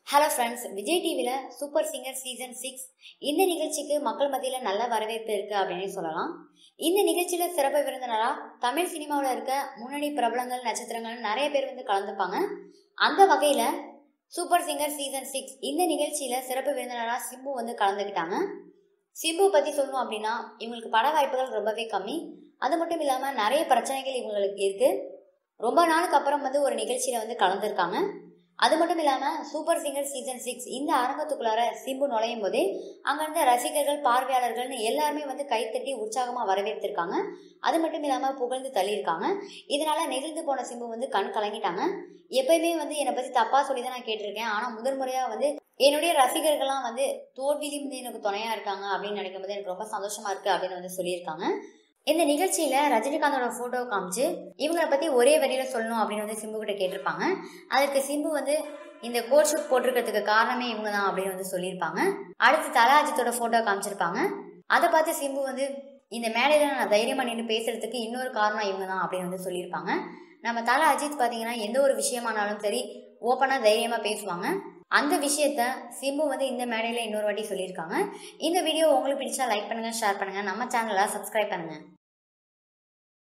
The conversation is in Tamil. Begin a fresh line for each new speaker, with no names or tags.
ஹலோ ஃப்ரெண்ட்ஸ் விஜய் டிவியில் சூப்பர் சிங்கர் சீசன் சிக்ஸ் இந்த நிகழ்ச்சிக்கு மக்கள் மத்தியில் நல்ல வரவேற்பு இருக்குது அப்படின்னு சொல்லலாம் இந்த நிகழ்ச்சியில் சிறப்பு விருந்தினராக தமிழ் சினிமாவில் இருக்க முன்னணி பிரபலங்கள் நட்சத்திரங்கள் நிறைய பேர் வந்து கலந்துப்பாங்க அந்த வகையில் சூப்பர் சிங்கர் சீசன் சிக்ஸ் இந்த நிகழ்ச்சியில் சிறப்பு விருந்தினராக சிம்பு வந்து கலந்துக்கிட்டாங்க சிம்பு பற்றி சொல்லணும் அப்படின்னா இவங்களுக்கு பட வாய்ப்புகள் ரொம்பவே கம்மி அது மட்டும் இல்லாமல் நிறைய பிரச்சனைகள் இவங்களுக்கு இருக்குது ரொம்ப நாளுக்கு அப்புறம் வந்து ஒரு நிகழ்ச்சியில் வந்து கலந்துருக்காங்க அது மட்டும் இல்லாமல் சூப்பர் சிங்கர் சீசன் சிக்ஸ் இந்த அரங்கத்துக்குள்ளார சிம்பு நுழையும் போதே அங்கே இருந்த ரசிகர்கள் பார்வையாளர்கள்னு எல்லாருமே வந்து கைத்தட்டி உற்சாகமாக வரவேற்றிருக்காங்க அது மட்டும் இல்லாமல் புகழ்ந்து தள்ளியிருக்காங்க இதனால நெகிழ்ந்து போன சிம்பு வந்து கண் கலங்கிட்டாங்க எப்பயுமே வந்து என்னை பற்றி தப்பாக சொல்லி தான் நான் கேட்டிருக்கேன் ஆனால் முதல் முறையாக வந்து என்னுடைய ரசிகர்கள்லாம் வந்து தோல்வியிலும் வந்து எனக்கு துணையாக இருக்காங்க அப்படின்னு நினைக்கும் போது எனக்கு ரொம்ப சந்தோஷமாக இருக்குது அப்படின்னு வந்து சொல்லியிருக்காங்க இந்த நிகழ்ச்சியில ரஜினிகாந்தோட போட்டோ காமிச்சு இவங்கள பத்தி ஒரே வரியில சொல்லணும் அப்படின்னு வந்து சிம்பு கிட்ட கேட்டிருப்பாங்க அதற்கு சிம்பு வந்து இந்த கோட் ஷூட் போட்டிருக்கிறதுக்கு காரணமே இவங்க தான் அப்படின்னு வந்து சொல்லியிருப்பாங்க அடுத்து தல அஜித்தோட போட்டோ காமிச்சிருப்பாங்க அதை பார்த்து சிம்பு வந்து இந்த மேடையில நான் தைரியமா நின்று பேசுறதுக்கு இன்னொரு காரணம் இவங்க தான் அப்படின்னு வந்து சொல்லியிருப்பாங்க நம்ம தல அஜித் பார்த்தீங்கன்னா எந்த ஒரு விஷயமானாலும் சரி ஓப்பனாக தைரியமாக பேசுவாங்க அந்த விஷயத்த சிம்பு வந்து இந்த மேடையில் இன்னொரு வாட்டி சொல்லியிருக்காங்க இந்த வீடியோ உங்களுக்கு பிடிச்சா லைக் பண்ணுங்கள் ஷேர் பண்ணுங்கள் நம்ம சேனலை சப்ஸ்கிரைப் பண்ணுங்கள்